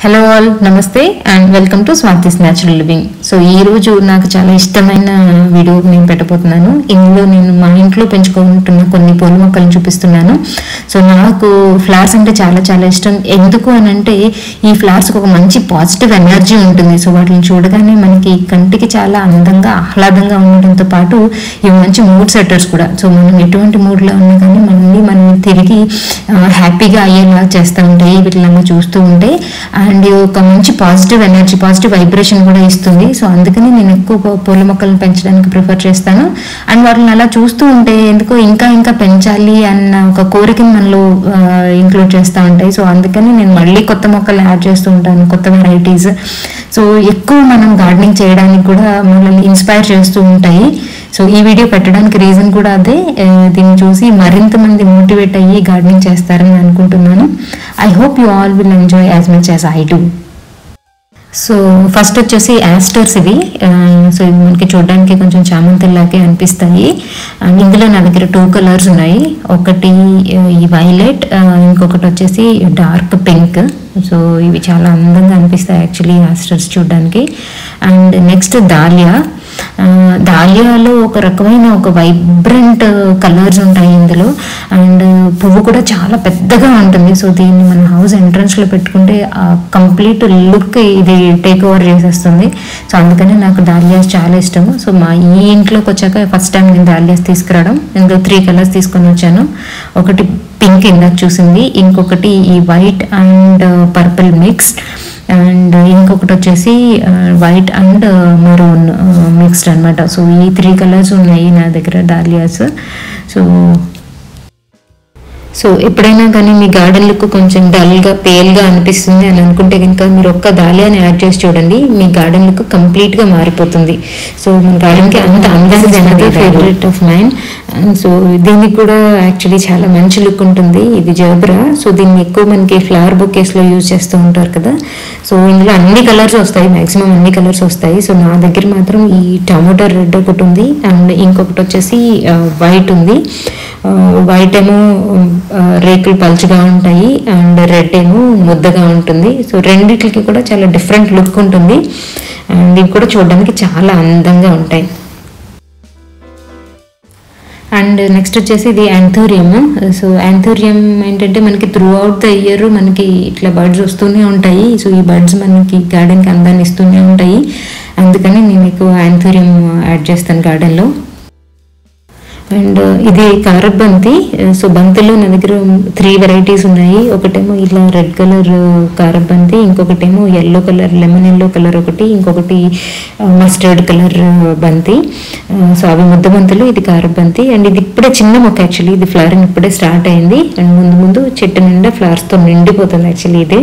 hello all నమస్తే and welcome to Swati's natural living so ఈ రోజు నాకు చాలా ఇష్టమైన వీడియో నేను పెట్టబోతున్నాను ఇందులో నేను మా ఇంట్లో పెంచుకుంటున్న కొన్ని పూల మొక్కలను చూపిస్తున్నాను సో నాకు ఫ్లవర్స్ అంటే చాలా చాలా ఇష్టం ఎందుకు అని అంటే ఈ ఫ్లవర్స్ ఒక మంచి పాజిటివ్ ఎనర్జీ ఉంటుంది సో వాటిని చూడగానే మనకి కంటికి చాలా అందంగా ఆహ్లాదంగా ఉండడంతో పాటు ఇవి మంచి మూడ్ సెట్టర్స్ కూడా సో మనం ఎటువంటి మూడ్లో ఉన్నా కానీ మళ్ళీ మనం తిరిగి హ్యాపీగా అయ్యేలా చేస్తూ ఉంటాయి వీటిని చూస్తూ ఉంటే అండ్ ఒక మంచి పాజిటివ్ ఎనర్జీ పాజిటివ్ వైబ్రేషన్ కూడా ఇస్తుంది సో అందుకని నేను ఎక్కువ పూ- పూల మొక్కలను పెంచడానికి ప్రిఫర్ చేస్తాను అండ్ వాటిని అలా చూస్తూ ఉంటే ఎందుకో ఇంకా ఇంకా పెంచాలి అన్న ఒక కోరికని మనలో ఇంక్లూడ్ చేస్తూ ఉంటాయి సో అందుకని నేను మళ్ళీ కొత్త మొక్కలు యాడ్ చేస్తూ ఉంటాను కొత్త వెరైటీస్ సో ఎక్కువ మనం గార్డెనింగ్ చేయడానికి కూడా మనల్ని ఇన్స్పైర్ చేస్తూ ఉంటాయి సో ఈ వీడియో పెట్టడానికి రీజన్ కూడా అదే ఆ, దీన్ని చూసి మరింత మంది మోటివేట్ అయ్యి గార్డెనింగ్ చేస్తారని అనుకుంటున్నాను I hope you all will enjoy as much as I do so first వచ్చేసి యాస్టర్స్ ఇవి ఆ, సో ఇవి మనకి చూడడానికి కొంచెం చామంతిలాగే అనిపిస్తాయి అండ్ ఇందులో నా దగ్గర టూ కలర్స్ ఉన్నాయి ఒకటి ఆ, ఈ వైలెట్ ఇంకొకటి వచ్చేసి డార్క్ పింక్ సో ఇవి చాలా అందంగా అనిపిస్తాయి యాక్చువల్లీ యాస్టర్స్ చూడడానికి అండ్ నెక్స్ట్ దాలియా ఆ, దాలియాలో ఒక రకమైన ఒక వైబ్రెంట్ కలర్స్ ఉంటాయి ఇందులో అండ్ పువ్వు కూడా చాలా పెద్దగా ఉంటుంది సో దీన్ని మన హౌస్ ఎంట్రన్స్ లో పెట్టుకుంటే ఆ కంప్లీట్ లుక్ ఇది టేక్ ఓవర్ చేసేస్తుంది సో అందుకని నాకు డాలియాస్ చాలా ఇష్టము సో మా ఈ ఇంట్లోకి వచ్చాక ఫస్ట్ టైం నేను డాలియాస్ తీసుకురావడం ఇందులో త్రీ కలర్స్ తీసుకొని వచ్చాను ఒకటి పింక్ ఇందాక చూసింది ఇంకొకటి ఈ white and purple mix and ఇంకొకటి వచ్చేసి వైట్ అండ్ మరూన్ మిక్స్డ్ అన్నమాట సో ఈ త్రీ కలర్స్ ఉన్నాయి నా దగ్గర డాలియాస్ సో సో ఎప్పుడైనా కానీ మీ గార్డెన్ లుక్ కొంచెం డల్గా పేల్గా అనిపిస్తుంది అని అనుకుంటే కనుక మీరు ఒక్క దాలియాని యాడ్ చేసి చూడండి మీ గార్డెన్ లుక్ కంప్లీట్గా మారిపోతుంది సో మన గార్డెన్కి అంత అందాన్ని అనేది favourite of mine and so దీనికి కూడా యాక్చువల్లీ చాలా మంచి లుక్ ఉంటుంది ఇది జబ్రా సో దీన్ని ఎక్కువ మనకి ఫ్లవర్ బొకేస్లో యూజ్ చేస్తూ ఉంటారు కదా సో ఇందులో అన్ని కలర్స్ వస్తాయి మాక్సిమం అన్ని కలర్స్ వస్తాయి సో నా దగ్గర మాత్రం ఈ టమాటో రెడ్ ఒకటి ఉంది అండ్ ఇంకొకటి వచ్చేసి వైట్ ఉంది వైట్ ఏమో ఆ, రేకులు పలుచగా ఉంటాయి అండ్ రెడ్ ఏమో ముద్దగా ఉంటుంది సో రెండిట్లకి కూడా చాలా డిఫరెంట్ లుక్ ఉంటుంది అండ్ ఇవి కూడా చూడడానికి చాలా అందంగా ఉంటాయి అండ్ నెక్స్ట్ వచ్చేసి ఇది యాంథోరియం సో యాంథోరియం ఏంటంటే మనకి త్రూ అవుట్ ద ఇయర్ మనకి ఇట్లా బర్డ్స్ వస్తూనే ఉంటాయి సో ఈ బర్డ్స్ మనకి గార్డెన్కి అందాన్ని ఇస్తూనే ఉంటాయి అందుకని నేను ఎక్కువ యాంథోరియం యాడ్ చేస్తాను గార్డెన్లో అండ్ ఇది కారప్ బంతి సో బంతిలో నా దగ్గర త్రీ వెరైటీస్ ఉన్నాయి ఒకటేమో ఇలా రెడ్ కలర్ కారప్ బంతి ఇంకొకటేమో yellow colour lemon yellow colour ఒకటి ఇంకొకటి మస్టర్డ్ కలర్ బంతి సో అవి ముద్ద బంతులు ఇది కారప్ బంతి అండ్ ఇది ఇప్పుడే చిన్న మొక్క యాక్చువల్లీ ఇది ఫ్లవరింగ్ ఇప్పుడే స్టార్ట్ అయింది అండ్ ముందు ముందు చెట్టు నిండా ఫ్లవర్స్తో నిండిపోతుంది యాక్చువల్లీ ఇది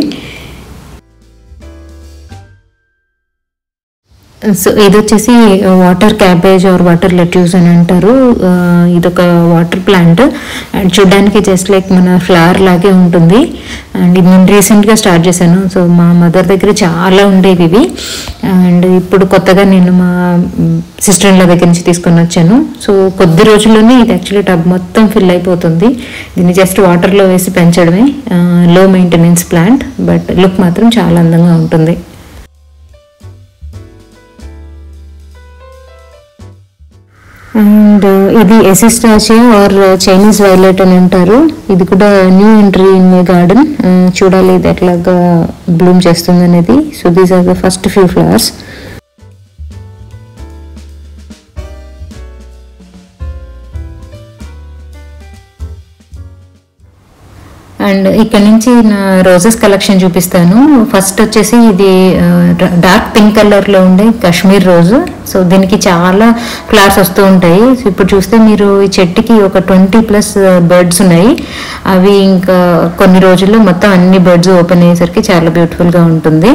సో ఇది వచ్చేసి water cabbage or water lettuce అని అంటారు ఆ, ఇదొక వాటర్ ప్లాంట్ అండ్ చూడడానికి జస్ట్ లైక్ మన ఫ్లవర్ లాగే ఉంటుంది అండ్ ఇది నేను రీసెంట్గా స్టార్ట్ చేశాను సో మా మదర్ దగ్గర చాలా ఉండేవి ఇవి అండ్ ఇప్పుడు కొత్తగా నేను మా సిస్టర్ ఇన్ల దగ్గర నుంచి తీసుకొని వచ్చాను సో కొద్ది రోజుల్లోనే ఇది యాక్చువల్లీ టబ్ మొత్తం ఫిల్ అయిపోతుంది దీన్ని జస్ట్ వాటర్లో వేసి పెంచడమే లో మెయింటెనెన్స్ ప్లాంట్ బట్ లుక్ మాత్రం చాలా అందంగా ఉంటుంది అండ్ ఇది ఎసిస్టాచియా ఆర్ చైనీస్ వైలెట్ అని అంటారు ఇది కూడా new entry in my garden చూడాలి ఇది ఎట్లాగా బ్లూమ్ చేస్తుంది అనేది so these are the first few flowers and ఇక్కడ నుంచి నా రోజెస్ కలెక్షన్ చూపిస్తాను ఫస్ట్ వచ్చేసి ఇది డార్క్ పింక్ కలర్ లో ఉండే కాశ్మీర్ రోజు సో దీనికి చాలా ఫ్లవర్స్ వస్తూ ఉంటాయి సో ఇప్పుడు చూస్తే మీరు ఈ చెట్టుకి ఒక ట్వంటీ ప్లస్ బర్డ్స్ ఉన్నాయి అవి ఇంకా కొన్ని రోజుల్లో మొత్తం అన్ని బర్డ్స్ ఓపెన్ అయ్యేసరికి చాలా బ్యూటిఫుల్ గా ఉంటుంది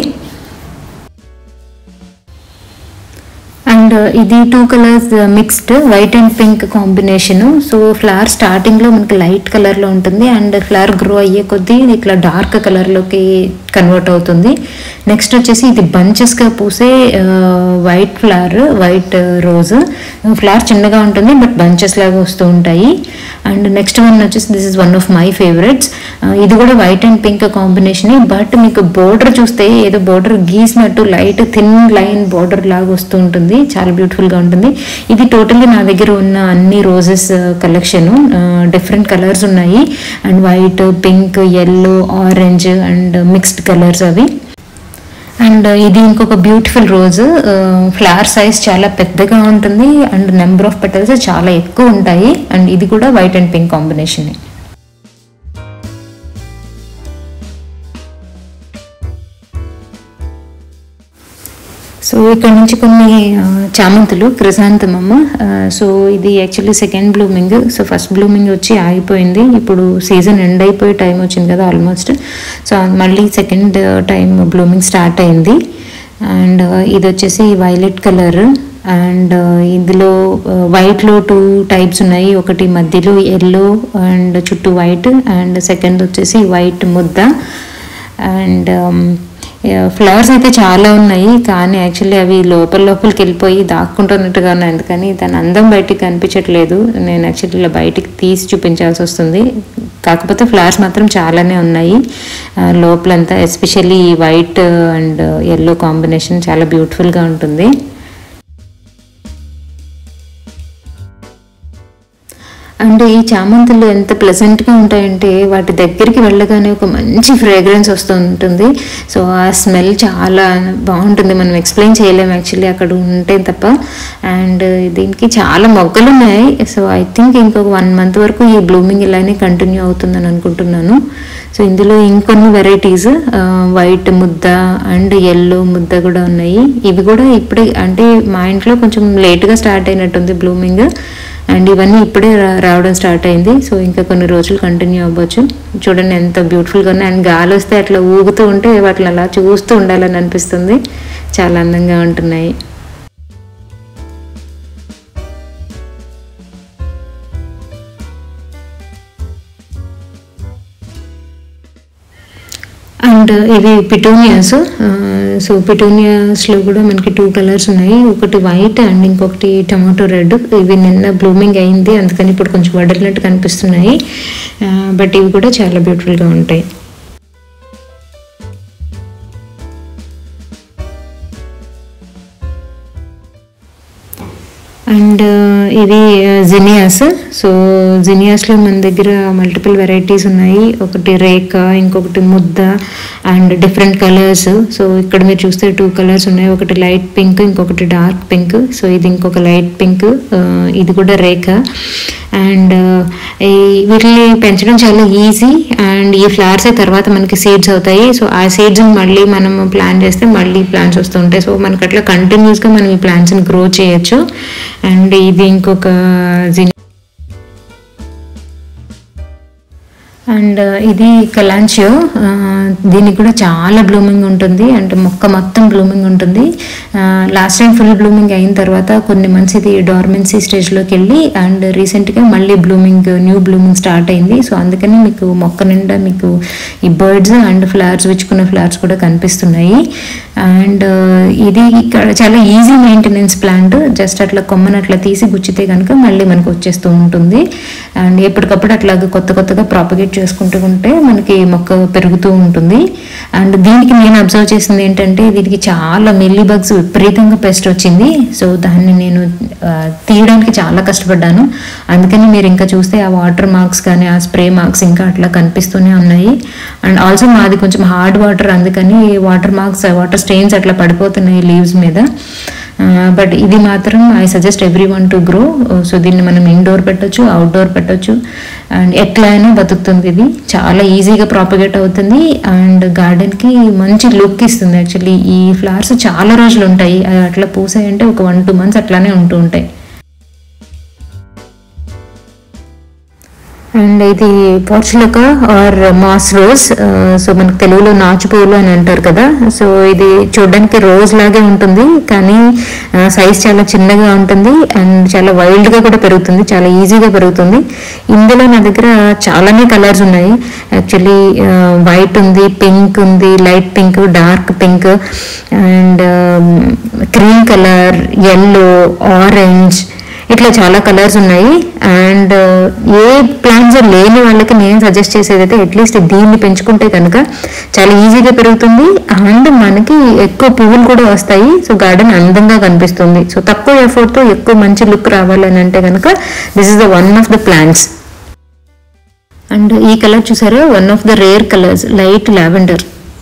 అండ్ ఇది two colours mixed white and pink combination so flower starting లో మనకి లైట్ కలర్ లో ఉంటుంది అండ్ ఫ్లవర్ గ్రో అయ్యే కొద్దీ ఇట్లా డార్క్ కలర్ లోకి కన్వర్ట్ అవుతుంది నెక్స్ట్ వచ్చేసి ఇది బంచెస్గా పూసే white flower white rose flower చిన్నగా ఉంటుంది బట్ బంచెస్ లాగా వస్తూ ఉంటాయి అండ్ నెక్స్ట్ వన్ వచ్చేసి this is one of my favourites ఇది కూడా white and pink combination but మీకు బోర్డర్ చూస్తే ఏదో బోర్డర్ గీసినట్టు లైట్ థిన్ లైన్ బోర్డర్ లాగా వస్తూ ఉంటుంది చాలా బ్యూటిఫుల్ గా ఉంటుంది ఇది టోటల్లీ నా దగ్గర ఉన్న అన్ని రోజెస్ కలెక్షన్ డిఫరెంట్ కలర్స్ ఉన్నాయి and white pink yellow orange and mixed colours అవి అండ్ ఇది ఇంకొక బ్యూటిఫుల్ రోజ్ ఫ్లవర్ సైజ్ చాలా పెద్దగా ఉంటుంది అండ్ నెంబర్ ఆఫ్ పెటల్స్ చాలా ఎక్కువ ఉంటాయి అండ్ ఇది కూడా white and pink combination so ఇక్కడ నుంచి కొన్ని ఆ, చామంతులు క్రిసాంతమమ్మ సో ఇది actually second blooming so first blooming వచ్చి ఆగిపోయింది ఇప్పుడు సీజన్ ఎండ్ అయిపోయే టైం వచ్చింది కదా ఆల్మోస్ట్ సో మళ్ళీ సెకండ్ టైం బ్లూమింగ్ స్టార్ట్ అయింది అండ్ ఇది వచ్చేసి వైలెట్ కలర్ అండ్ ఇందులో వైట్లో టూ టైప్స్ ఉన్నాయి ఒకటి మధ్యలో ఎల్లో అండ్ చుట్టూ వైట్ అండ్ సెకండ్ వచ్చేసి వైట్ ముద్ద అండ్ ఫ్లవర్స్ అయితే చాలా ఉన్నాయి కానీ యాక్చువల్లీ అవి లోపల లోపలికి వెళ్ళిపోయి దాక్కుంటున్నట్టుగా ఉన్నాయి అందుకని దాని అందం బయటికి కనిపించట్లేదు నేను యాక్చువల్లీ ఇలా బయటికి తీసి చూపించాల్సి వస్తుంది కాకపోతే ఫ్లవర్స్ మాత్రం చాలానే ఉన్నాయి ఆ, లోపలంతా especially white and yellow combination చాలా బ్యూటిఫుల్గా ఉంటుంది అండ్ ఈ చామంతులు ఎంత ప్లెజెంట్గా ఉంటాయంటే వాటి దగ్గరికి వెళ్ళగానే ఒక మంచి ఫ్రేగ్రెన్స్ వస్తూ ఉంటుంది సో ఆ స్మెల్ చాలా బాగుంటుంది మనం ఎక్స్ప్లెయిన్ చేయలేము యాక్చువల్లీ అక్కడ ఉంటే తప్ప అండ్ దీనికి చాలా మొగ్గలు ఉన్నాయి సో ఐ థింక్ ఇంకొక వన్ మంత్ వరకు ఈ బ్లూమింగ్ ఇలానే కంటిన్యూ అవుతుందని అనుకుంటున్నాను సో ఇందులో ఇంకొన్ని వెరైటీస్ వైట్ ముద్ద అండ్ ఎల్లో ముద్ద కూడా ఉన్నాయి ఇవి కూడా ఇప్పుడే అంటే మా ఇంట్లో కొంచెం లేట్గా స్టార్ట్ అయినట్టుంది బ్లూమింగ్ అండ్ ఇవన్నీ ఇప్పుడే రా- రావడం స్టార్ట్ అయింది సో ఇంకా కొన్ని రోజులు కంటిన్యూ అవ్వచ్చు చూడండి ఎంత బ్యూటిఫుల్గా ఉన్నాయి అండ్ గాలి వస్తే అట్లా ఊగుతూ ఉంటే వాటిని అలా చూస్తూ ఉండాలని అనిపిస్తుంది చాలా అందంగా ఉంటున్నాయి అండ్ ఇవి పిటోనియాస్ సో పిటోనియాస్లో కూడా మనకి టూ కలర్స్ ఉన్నాయి ఒకటి వైట్ అండ్ ఇంకొకటి టమాటో రెడ్ ఇవి నిన్న బ్లూమింగ్ అయింది అందుకని ఇప్పుడు కొంచెం వడలినట్టు కనిపిస్తున్నాయి బట్ ఇవి కూడా చాలా బ్యూటిఫుల్గా ఉంటాయి అండ్ ఇది జినియాస్ సో జినియాస్లో మన దగ్గర మల్టిపుల్ వెరైటీస్ ఉన్నాయి ఒకటి రేఖ ఇంకొకటి ముద్ద అండ్ డిఫరెంట్ కలర్స్ సో ఇక్కడ మీరు చూస్తే టూ కలర్స్ ఉన్నాయి ఒకటి లైట్ పింక్ ఇంకొకటి డార్క్ పింక్ సో ఇది ఇంకొక లైట్ పింక్ ఇది కూడా రేఖ అండ్ ఈ వీటిని పెంచడం చాలా ఈజీ అండ్ ఈ ఫ్లవర్స్ తర్వాత మనకి సీడ్స్ అవుతాయి సో ఆ సీడ్స్ మళ్ళీ మనం ప్లాన్ చేస్తే మళ్ళీ ప్లాంట్స్ వస్తూ ఉంటాయి సో మనకి అట్లా కంటిన్యూస్గా మనం ఈ ప్లాంట్స్ని గ్రో చేయొచ్చు అండ్ ఇది ఇంకొక జిన్ అండ్ ఇది కలాంచియో దీనికి కూడా చాలా బ్లూమింగ్ ఉంటుంది అంటే మొక్క మొత్తం బ్లూమింగ్ ఉంటుంది లాస్ట్ టైం ఫుల్ బ్లూమింగ్ అయిన తర్వాత కొన్ని మంత్స్ ఇది డార్మెన్సీ స్టేజ్లోకి వెళ్ళి అండ్ రీసెంట్గా మళ్ళీ బ్లూమింగ్ న్యూ బ్లూమింగ్ స్టార్ట్ అయింది సో అందుకని మీకు మొక్క నిండా మీకు ఈ బర్డ్స్ అండ్ ఫ్లవర్స్ విచ్చుకున్న ఫ్లవర్స్ కూడా కనిపిస్తున్నాయి అండ్ ఇది ఇక్కడ చాలా ఈజీ మెయింటెనెన్స్ ప్లాంట్ జస్ట్ అట్లా కొమ్మను అట్లా తీసి గుచ్చితే కనుక మళ్ళీ మనకు వచ్చేస్తూ ఉంటుంది అండ్ ఎప్పటికప్పుడు అట్లాగా కొత్త కొత్తగా ప్రాపగేట్ చేసుకుంటూ ఉంటే మనకి మొక్క పెరుగుతూ ఉంటుంది అండ్ దీనికి నేను అబ్జర్వ్ చేసింది ఏంటంటే దీనికి చాలా మిల్లీ బగ్స్ విపరీతంగా పెస్ట్ వచ్చింది సో దాన్ని నేను ఆ, తీయడానికి చాలా కష్టపడ్డాను అందుకని మీరు ఇంకా చూస్తే ఆ వాటర్ మార్క్స్ కానీ ఆ స్ప్రే మార్క్స్ ఇంకా అట్లా కనిపిస్తూనే ఉన్నాయి అండ్ ఆల్సో మాది కొంచెం హార్డ్ వాటర్ అందుకని వాటర్ మార్క్స్ వాటర్ స్టెయిన్స్ అట్లా పడిపోతున్నాయి లీవ్స్ మీద బట్ ఇది మాత్రం I suggest everyone to grow so దీన్ని మనం ఇండోర్ పెట్టొచ్చు అవుట్డోర్ పెట్టొచ్చు అండ్ ఎట్లా అయినా బతుకుతుంది ఇది చాలా ఈజీగా ప్రాపగేట్ అవుతుంది అండ్ గార్డెన్కి మంచి లుక్ ఇస్తుంది యాక్చువల్లీ ఈ ఫ్లవర్స్ చాలా రోజులు ఉంటాయి అవి అట్లా పూసాయంటే ఒక వన్ టూ మంత్స్ అట్లానే ఉంటూ ఉంటాయి అండ్ ఇది portulaca or moss rose so మనకు తెలుగులో నాచు పువ్వులు అని అంటారు కదా సో ఇది చూడడానికి రోజ్ లాగే ఉంటుంది కానీ సైజ్ చాలా చిన్నగా ఉంటుంది అండ్ చాలా వైల్డ్ గా కూడా పెరుగుతుంది చాలా ఈజీగా పెరుగుతుంది ఇందులో నా దగ్గర చాలానే కలర్స్ ఉన్నాయి యాక్చువల్లీ వైట్ ఉంది పింక్ ఉంది light pink dark pink and cream colour yellow orange ఇట్లా చాలా కలర్స్ ఉన్నాయి అండ్ ఏ ప్లాంట్స్ లేని వాళ్ళకి నేను సజెస్ట్ చేసేది అయితే అట్లీస్ట్ దీన్ని పెంచుకుంటే కనుక చాలా ఈజీగా పెరుగుతుంది అండ్ మనకి ఎక్కువ పువ్వులు కూడా వస్తాయి సో గార్డెన్ అందంగా కనిపిస్తుంది సో తక్కువ ఎఫర్ట్తో ఎక్కువ మంచి లుక్ రావాలని అంటే కనుక this is the one of the plants and ఈ కలర్ చూసారా one of the rare colours light lavender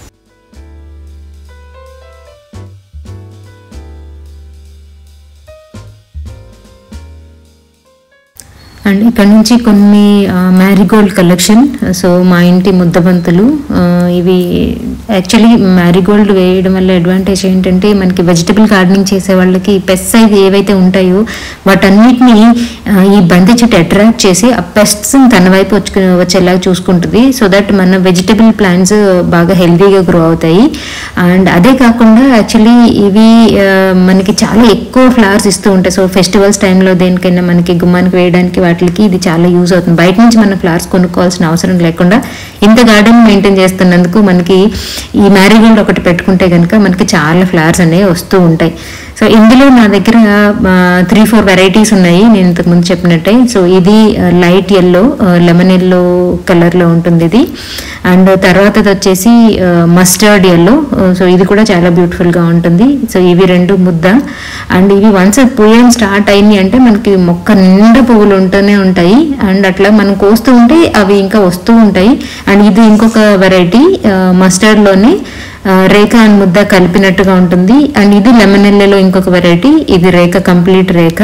and ఇక్కడ నుంచి కొన్ని మ్యారీగోల్డ్ కలెక్షన్ సో మా ఇంటి ముద్దబంతులు ఆ, ఇవి యాక్చువల్లీ మ్యారీగోల్డ్ వేయడం వల్ల అడ్వాంటేజ్ ఏంటంటే మనకి వెజిటబుల్ గార్డెనింగ్ చేసే వాళ్ళకి పెస్టిసైడ్ ఏవైతే ఉంటాయో వాటన్నిటిని ఆ, ఈ బంతి చెట్టు అట్రాక్ట్ చేసి ఆ పెస్ట్స్ తన వైపు వచ్చి వచ్చేలాగా చూసుకుంటుంది సో దట్ మన వెజిటబుల్ ప్లాంట్స్ బాగా హెల్తీగా గ్రో అవుతాయి అండ్ అదే కాకుండా యాక్చువల్లీ ఇవి ఆ, మనకి చాలా ఎక్కువ ఫ్లవర్స్ ఇస్తూ ఉంటాయి సో ఫెస్టివల్స్ టైంలో దేనికైనా మనకి గుమ్మానికి వేయడానికి వాటికి ఇది చాలా యూజ్ అవుతుంది బయట నుంచి మనం ఫ్లవర్స్ కొనుక్కోవాల్సిన అవసరం లేకుండా ఇంత గార్డెన్ మెయింటైన్ చేస్తున్నందుకు మనకి ఈ మ్యారీగోల్డ్ ఒకటి పెట్టుకుంటే కనుక మనకి చాలా ఫ్లవర్స్ అనేవి వస్తూ ఉంటాయి సో ఇందులో నా దగ్గర త్రీ ఫోర్ వెరైటీస్ ఉన్నాయి నేను ఇంతకు ముందు చెప్పినట్టే సో ఇది లైట్ ఎల్లో లెమన్ ఎల్లో కలర్లో ఉంటుంది ఇది అండ్ తర్వాతది వచ్చేసి మస్టర్డ్ ఎల్లో సో ఇది కూడా చాలా బ్యూటిఫుల్గా ఉంటుంది సో ఇవి రెండు ముద్ద అండ్ ఇవి వన్స్ పూయడం స్టార్ట్ అయింది అంటే మనకి మొక్క నిండా పువ్వులు ఉంటూనే ఉంటాయి అండ్ అట్లా మనం కోస్తూ ఉంటే అవి ఇంకా వస్తూ ఉంటాయి అండ్ ఇది ఇంకొక వెరైటీ మస్టర్డ్లోనే రేఖ అండ్ ముద్ద కలిపినట్టుగా ఉంటుంది అండ్ ఇది లెమన్ ఎల్లలో ఇంకొక వెరైటీ ఇది రేఖ కంప్లీట్ రేఖ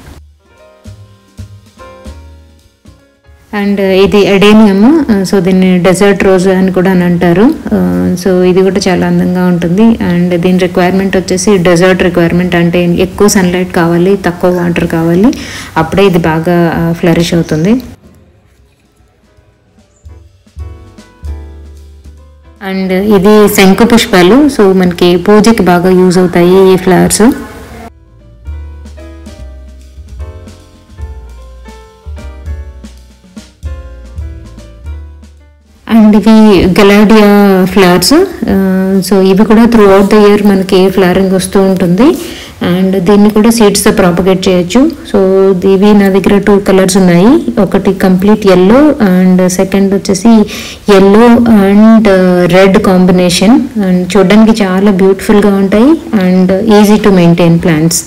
అండ్ ఇది ఎడేనియం సో దీన్ని డెజర్ట్ రోజ్ అని కూడా అని అంటారు సో ఇది కూడా చాలా అందంగా ఉంటుంది అండ్ దీని రిక్వైర్మెంట్ వచ్చేసి డెజర్ట్ రిక్వైర్మెంట్ అంటే ఎక్కువ సన్లైట్ కావాలి తక్కువ వాటర్ కావాలి అప్పుడే ఇది బాగా ఫ్లరిష్ అవుతుంది అండ్ ఇది శంకు పుష్పాలు సో మనకి పూజకి బాగా యూజ్ అవుతాయి ఈ ఫ్లవర్స్ అండ్ ఇవి గలాడియా ఫ్లవర్స్ సో ఇవి కూడా త్రూ అవుట్ ద ఇయర్ మనకి ఫ్లవరింగ్ వస్తూ ఉంటుంది అండ్ దీన్ని కూడా సీడ్స్తో ప్రాపగేట్ చేయొచ్చు సో ఇవి నా దగ్గర టూ కలర్స్ ఉన్నాయి ఒకటి కంప్లీట్ ఎల్లో అండ్ సెకండ్ వచ్చేసి yellow and red combination and చూడడానికి చాలా బ్యూటిఫుల్గా ఉంటాయి and easy to maintain plants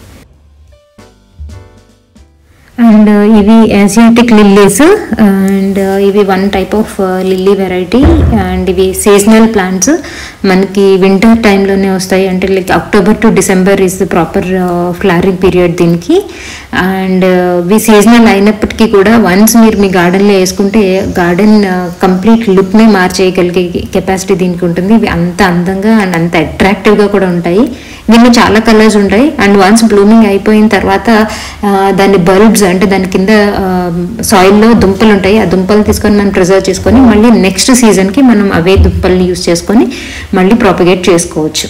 and ఇవి ఏసియాటిక్ లిల్లీస్ అండ్ ఇవి one type of lily variety and ఇవి సీజనల్ ప్లాంట్స్ మనకి వింటర్ టైంలోనే వస్తాయి అంటే like October to December is the proper flowering period దీనికి అండ్ ఇవి సీజనల్ అయినప్పటికీ కూడా వన్స్ మీరు మీ గార్డెన్లో వేసుకుంటే గార్డెన్ కంప్లీట్ లుక్నే మార్చేయగలిగే కెపాసిటీ దీనికి ఉంటుంది ఇవి అంత అందంగా అండ్ అంత అట్రాక్టివ్గా కూడా ఉంటాయి దీనిలో చాలా కలర్స్ ఉంటాయి అండ్ వన్స్ బ్లూమింగ్ అయిపోయిన తర్వాత ఆ, దాని బల్బ్స్ అంటే దాని కింద సాయిల్లో దుంపలు ఉంటాయి ఆ దుంపలు తీసుకొని మనం ప్రిజర్వ్ చేసుకొని మళ్ళీ నెక్స్ట్ సీజన్కి మనం అవే దుంపల్ని యూస్ చేసుకొని మళ్ళీ ప్రాపగేట్ చేసుకోవచ్చు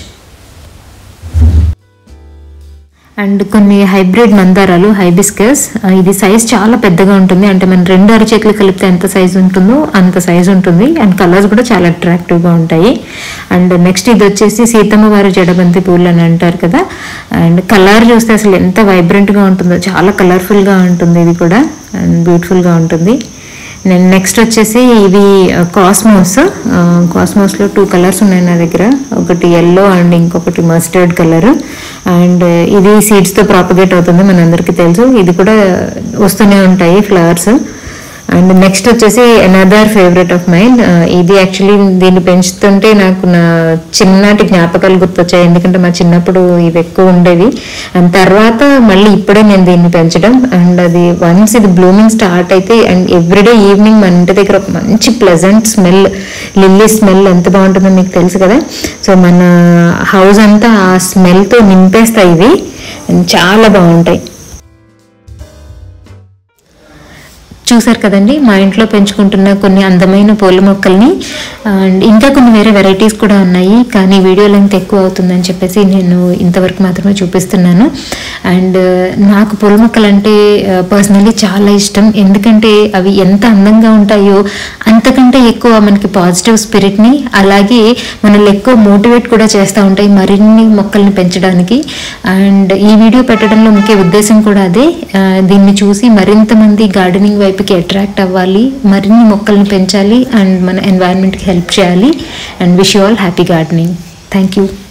అండ్ కొన్ని హైబ్రిడ్ మందారాలు హైబిస్కస్ ఇది సైజ్ చాలా పెద్దగా ఉంటుంది అంటే మన రెండు అరచేతులు కలిపితే ఎంత సైజ్ ఉంటుందో అంత సైజ్ ఉంటుంది అండ్ కలర్స్ కూడా చాలా అట్రాక్టివ్గా ఉంటాయి అండ్ నెక్స్ట్ ఇది వచ్చేసి సీతమ్మ వారి జడబంతి పూలు అని అంటారు కదా అండ్ కలర్ చూస్తే అసలు ఎంత వైబ్రెంట్గా ఉంటుందో చాలా కలర్ఫుల్గా ఉంటుంది ఇది కూడా అండ్ బ్యూటిఫుల్గా ఉంటుంది నేను నెక్స్ట్ వచ్చేసి ఇవి కాస్మోస్ కాస్మోస్లో టూ కలర్స్ ఉన్నాయి నా దగ్గర ఒకటి ఎల్లో అండ్ ఇంకొకటి మస్టర్డ్ కలర్ అండ్ ఇది సీడ్స్తో ప్రాపగేట్ అవుతుంది మనందరికీ తెలుసు ఇది కూడా వస్తూనే ఉంటాయి ఫ్లవర్స్ అండ్ నెక్స్ట్ వచ్చేసి అనదర్ ఫేవరెట్ ఆఫ్ మైండ్ ఇది యాక్చువల్లీ దీన్ని పెంచుతుంటే నాకు నా చిన్నటి జ్ఞాపకాలు గుర్తొచ్చాయి ఎందుకంటే మా చిన్నప్పుడు ఇవి ఎక్కువ ఉండేవి అండ్ తర్వాత మళ్ళీ ఇప్పుడే నేను దీన్ని పెంచడం అండ్ అది వన్స్ ఇది బ్లూమింగ్ స్టార్ట్ అయితే అండ్ ఎవ్రీడే ఈవినింగ్ మన ఇంటి దగ్గర ఒక మంచి ప్లెజెంట్ స్మెల్ లిల్లీ స్మెల్ ఎంత బాగుంటుందో మీకు తెలుసు కదా సో మన హౌస్ అంతా ఆ స్మెల్తో నింపేస్తాయి ఇవి and చాలా బాగుంటాయి చూసారు కదండి మా ఇంట్లో పెంచుకుంటున్న కొన్ని అందమైన పూల మొక్కల్ని అండ్ ఇంకా కొన్ని వేరే వెరైటీస్ కూడా ఉన్నాయి కానీ వీడియో లెంత్ ఎక్కువ అవుతుందని చెప్పేసి నేను ఇంతవరకు మాత్రమే చూపిస్తున్నాను అండ్ నాకు పూల మొక్కలు అంటే పర్సనలీ చాలా ఇష్టం ఎందుకంటే అవి ఎంత అందంగా ఉంటాయో అంతకంటే ఎక్కువ మనకి పాజిటివ్ స్పిరిట్ని అలాగే మనల్ని ఎక్కువ మోటివేట్ కూడా చేస్తూ ఉంటాయి మరిన్ని మొక్కల్ని పెంచడానికి అండ్ ఈ వీడియో పెట్టడంలో ముఖ్య ఉద్దేశం కూడా అదే ఆ, దీన్ని చూసి మరింత మంది గార్డెనింగ్ వైపుకి అట్రాక్ట్ అవ్వాలి మరిన్ని మొక్కల్ని పెంచాలి అండ్ మన ఎన్వైరన్మెంట్కి హెల్ప్ చేయాలి and wish you all happy gardening thank you